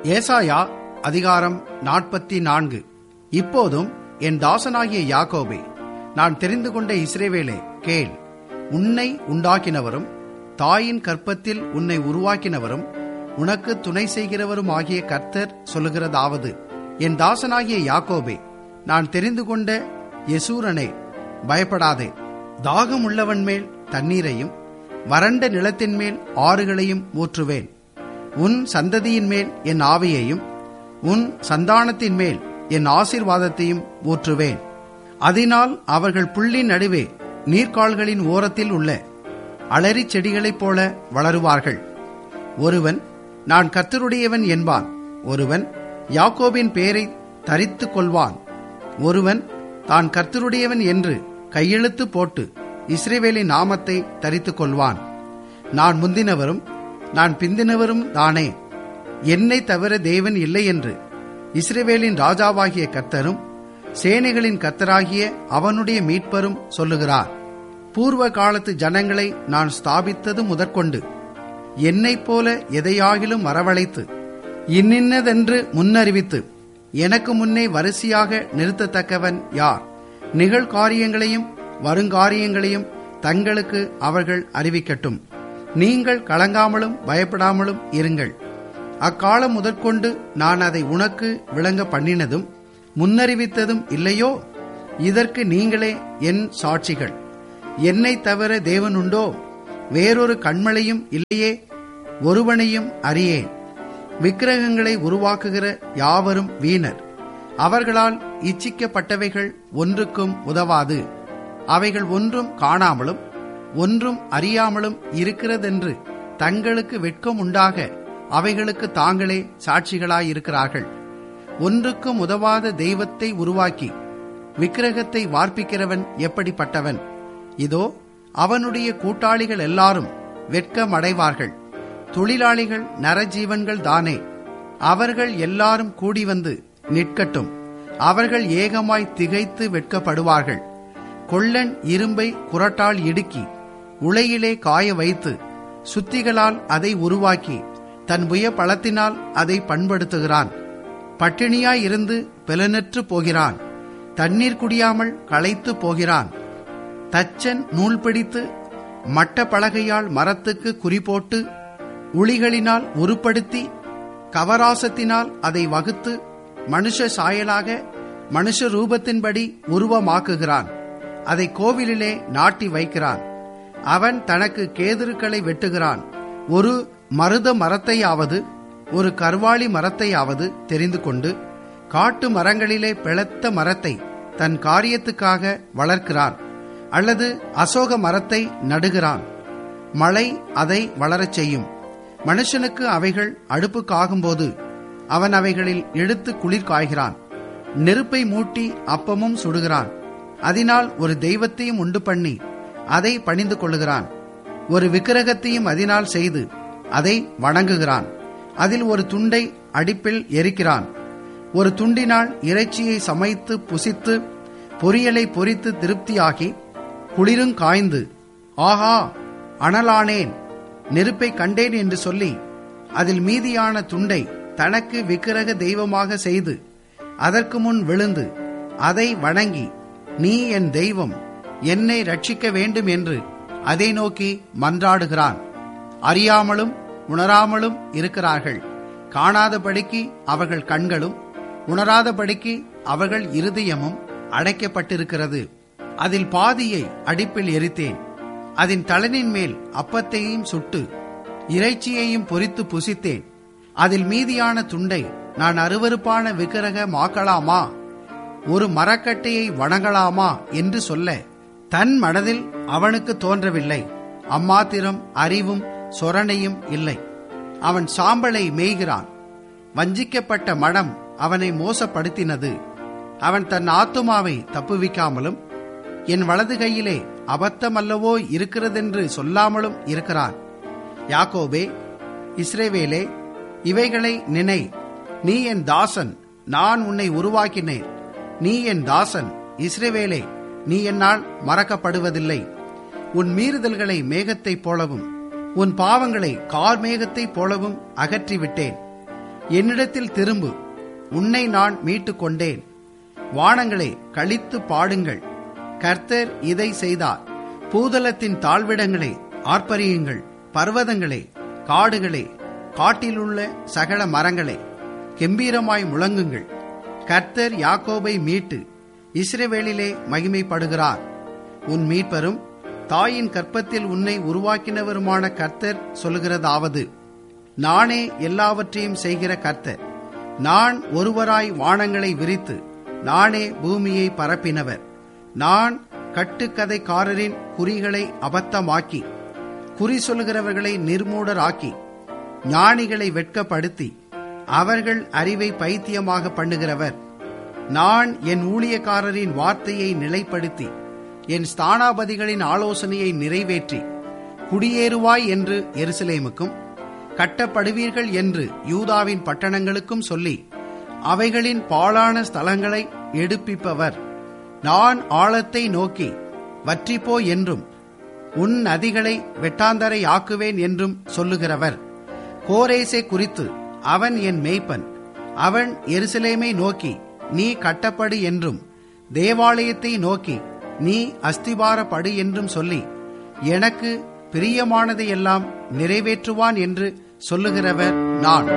ஏசாயா அதிகாரம் நாற்பத்தி நான்கு இப்போதும் என் தாசனாகிய யாக்கோபே நான் தெரிந்து கொண்ட இஸ்ரேவேலே கேள் உன்னை உண்டாக்கினவரும் தாயின் கற்பத்தில் உன்னை உருவாக்கினவரும் உனக்கு துணை செய்கிறவரும் ஆகிய கர்த்தர் சொல்லுகிறதாவது என் தாசனாகிய யாக்கோபே நான் தெரிந்து கொண்ட யசூரனே பயப்படாதே தாகம் உள்ளவன் மேல் தண்ணீரையும் வறண்ட நிலத்தின் மேல் ஆறுகளையும் ஊற்றுவேன் உன் சந்ததியின் மேல் என் ஆவியையும் உன் சந்தானத்தின் மேல் என் ஆசீர்வாதத்தையும் ஊற்றுவேன் அதனால் அவர்கள் புள்ளின் நடுவே நீர்க்கால்களின் ஓரத்தில் உள்ள அலரி செடிகளைப் போல வளருவார்கள் ஒருவன் நான் கர்த்தருடையவன் என்பான் ஒருவன் யாக்கோபின் பெயரை தரித்துக் கொள்வான் ஒருவன் தான் கர்த்தருடையவன் என்று கையெழுத்து போட்டு இஸ்ரேவேலின் நாமத்தை தரித்துக் கொள்வான் நான் முந்தினவரும் நான் பிந்தினவரும் தானே என்னை தவிர தேவன் இல்லை என்று இஸ்ரேவேலின் ராஜாவாகிய கர்த்தரும் சேனைகளின் கர்த்தராகிய அவனுடைய மீட்பரும் சொல்லுகிறார் பூர்வ காலத்து ஜனங்களை நான் ஸ்தாபித்தது முதற்கொண்டு என்னைப் போல எதையாகிலும் வரவழைத்து இன்னின்னதென்று முன்னறிவித்து எனக்கு முன்னே வரிசையாக நிறுத்தத்தக்கவன் யார் நிகழ்காரியங்களையும் வருங்காரியங்களையும் தங்களுக்கு அவர்கள் அறிவிக்கட்டும் நீங்கள் கலங்காமலும் பயப்படாமலும் இருங்கள் அக்காலம் முதற்கொண்டு நான் அதை உனக்கு விளங்க பண்ணினதும் முன்னறிவித்ததும் இல்லையோ இதற்கு நீங்களே என் சாட்சிகள் என்னை தவிர தேவனுண்டோ வேறொரு கண்மலையும் இல்லையே ஒருவனையும் அறியேன் விக்கிரகங்களை உருவாக்குகிற யாவரும் வீணர் அவர்களால் இச்சிக்கப்பட்டவைகள் ஒன்றுக்கும் உதவாது அவைகள் ஒன்றும் காணாமலும் ஒன்றும் அறியாமலும் இருக்கிறதென்று தங்களுக்கு வெட்கம் உண்டாக அவைகளுக்கு தாங்களே சாட்சிகளாயிருக்கிறார்கள் ஒன்றுக்கும் உதவாத தெய்வத்தை உருவாக்கி விக்கிரகத்தை வார்ப்பிக்கிறவன் எப்படிப்பட்டவன் இதோ அவனுடைய கூட்டாளிகள் எல்லாரும் வெட்கமடைவார்கள் தொழிலாளிகள் நரஜீவன்கள் தானே அவர்கள் எல்லாரும் கூடி வந்து நிற்கட்டும் அவர்கள் ஏகமாய் திகைத்து வெட்கப்படுவார்கள் கொள்ளன் இரும்பை குரட்டால் இடுக்கி உலையிலே காய வைத்து சுத்திகளால் அதை உருவாக்கி தன் புய பழத்தினால் அதை பண்படுத்துகிறான் பட்டினியாய் இருந்து பெலனற்று போகிறான் தண்ணீர் குடியாமல் களைத்து போகிறான் தச்சன் நூல் பிடித்து மட்ட பலகையால் மரத்துக்கு குறிபோட்டு உளிகளினால் உருப்படுத்தி கவராசத்தினால் அதை வகுத்து மனுஷ சாயலாக மனுஷ ரூபத்தின்படி உருவமாக்குகிறான் அதை கோவிலிலே நாட்டி வைக்கிறான் அவன் தனக்கு கேதுருக்களை வெட்டுகிறான் ஒரு மருத மரத்தையாவது ஒரு கர்வாளி மரத்தையாவது தெரிந்து கொண்டு காட்டு மரங்களிலே பிளத்த மரத்தை தன் காரியத்துக்காக வளர்க்கிறான் அல்லது அசோக மரத்தை நடுகிறான் மழை அதை வளரச் செய்யும் மனுஷனுக்கு அவைகள் அடுப்புக்காகும்போது அவன் அவைகளில் எடுத்து குளிர் காய்கிறான் நெருப்பை மூட்டி அப்பமும் சுடுகிறான் அதனால் ஒரு தெய்வத்தையும் உண்டு பண்ணி அதை பணிந்து கொள்ளுகிறான் ஒரு விக்கிரகத்தையும் அதனால் செய்து அதை வணங்குகிறான் அதில் ஒரு துண்டை அடிப்பில் எரிக்கிறான் ஒரு துண்டினால் இறைச்சியை சமைத்து புசித்து பொரியலை பொரித்து திருப்தியாகி குளிரும் காய்ந்து ஆஹா அனலானேன் நெருப்பை கண்டேன் என்று சொல்லி அதில் மீதியான துண்டை தனக்கு விக்கிரக தெய்வமாக செய்து அதற்கு முன் விழுந்து அதை வணங்கி நீ என் தெய்வம் என்னை ரட்சிக்க வேண்டும் என்று அதை நோக்கி மன்றாடுகிறான் அறியாமலும் உணராமலும் இருக்கிறார்கள் காணாதபடிக்கு அவர்கள் கண்களும் உணராதபடிக்கு அவர்கள் இருதயமும் அடைக்கப்பட்டிருக்கிறது அதில் பாதியை அடிப்பில் எரித்தேன் அதன் தளனின் மேல் அப்பத்தையும் சுட்டு இறைச்சியையும் பொரித்து புசித்தேன் அதில் மீதியான துண்டை நான் அருவருப்பான விக்கிரக மாக்கலாமா ஒரு மரக்கட்டையை வணங்கலாமா என்று சொல்ல தன் மனதில் அவனுக்கு தோன்றவில்லை அம்மாத்திரம் அறிவும் சொரணையும் இல்லை அவன் சாம்பலை மேய்கிறான் வஞ்சிக்கப்பட்ட மனம் அவனை மோசப்படுத்தினது அவன் தன் ஆத்துமாவை தப்புவிக்காமலும் என் வலது கையிலே அபத்தமல்லவோ இருக்கிறதென்று சொல்லாமலும் இருக்கிறான் யாக்கோபே இஸ்ரேவேலே இவைகளை நினை நீ என் தாசன் நான் உன்னை உருவாக்கினேன் நீ என் தாசன் இஸ்ரேவேலே நீ என்னால் மறக்கப்படுவதில்லை உன் மீறுதல்களை மேகத்தைப் போலவும் உன் பாவங்களை கார் மேகத்தைப் போலவும் அகற்றிவிட்டேன் என்னிடத்தில் திரும்பு உன்னை நான் மீட்டுக் கொண்டேன் வானங்களே கழித்து பாடுங்கள் கர்த்தர் இதை செய்தார் பூதலத்தின் தாழ்விடங்களே ஆர்ப்பரியுங்கள் பர்வதங்களே காடுகளே காட்டிலுள்ள சகல மரங்களே கெம்பீரமாய் முழங்குங்கள் கர்த்தர் யாக்கோபை மீட்டு இஸ்ரவேலிலே மகிமைப்படுகிறார் உன் மீட்பரும் தாயின் கற்பத்தில் உன்னை உருவாக்கினவருமான கர்த்தர் சொல்லுகிறதாவது நானே எல்லாவற்றையும் செய்கிற கர்த்தர் நான் ஒருவராய் வானங்களை விரித்து நானே பூமியை பரப்பினவர் நான் கட்டுக்கதைக்காரரின் குறிகளை அபத்தமாக்கி குறி சொல்லுகிறவர்களை நிர்மூடராக்கி ஞானிகளை வெட்கப்படுத்தி அவர்கள் அறிவை பைத்தியமாக பண்ணுகிறவர் நான் என் ஊழியக்காரரின் வார்த்தையை நிலைப்படுத்தி என் ஸ்தானாபதிகளின் ஆலோசனையை நிறைவேற்றி குடியேறுவாய் என்று எருசலேமுக்கும் கட்டப்படுவீர்கள் என்று யூதாவின் பட்டணங்களுக்கும் சொல்லி அவைகளின் பாழான ஸ்தலங்களை எடுப்பிப்பவர் நான் ஆழத்தை நோக்கி வற்றிப்போ என்றும் உன் நதிகளை வெட்டாந்தரை ஆக்குவேன் என்றும் சொல்லுகிறவர் கோரேசை குறித்து அவன் என் மேய்ப்பன் அவன் எருசலேமை நோக்கி நீ கட்டப்படு என்றும் தேவாலயத்தை நோக்கி நீ அஸ்திபாரப்படு என்றும் சொல்லி எனக்கு பிரியமானதையெல்லாம் நிறைவேற்றுவான் என்று சொல்லுகிறவர் நான்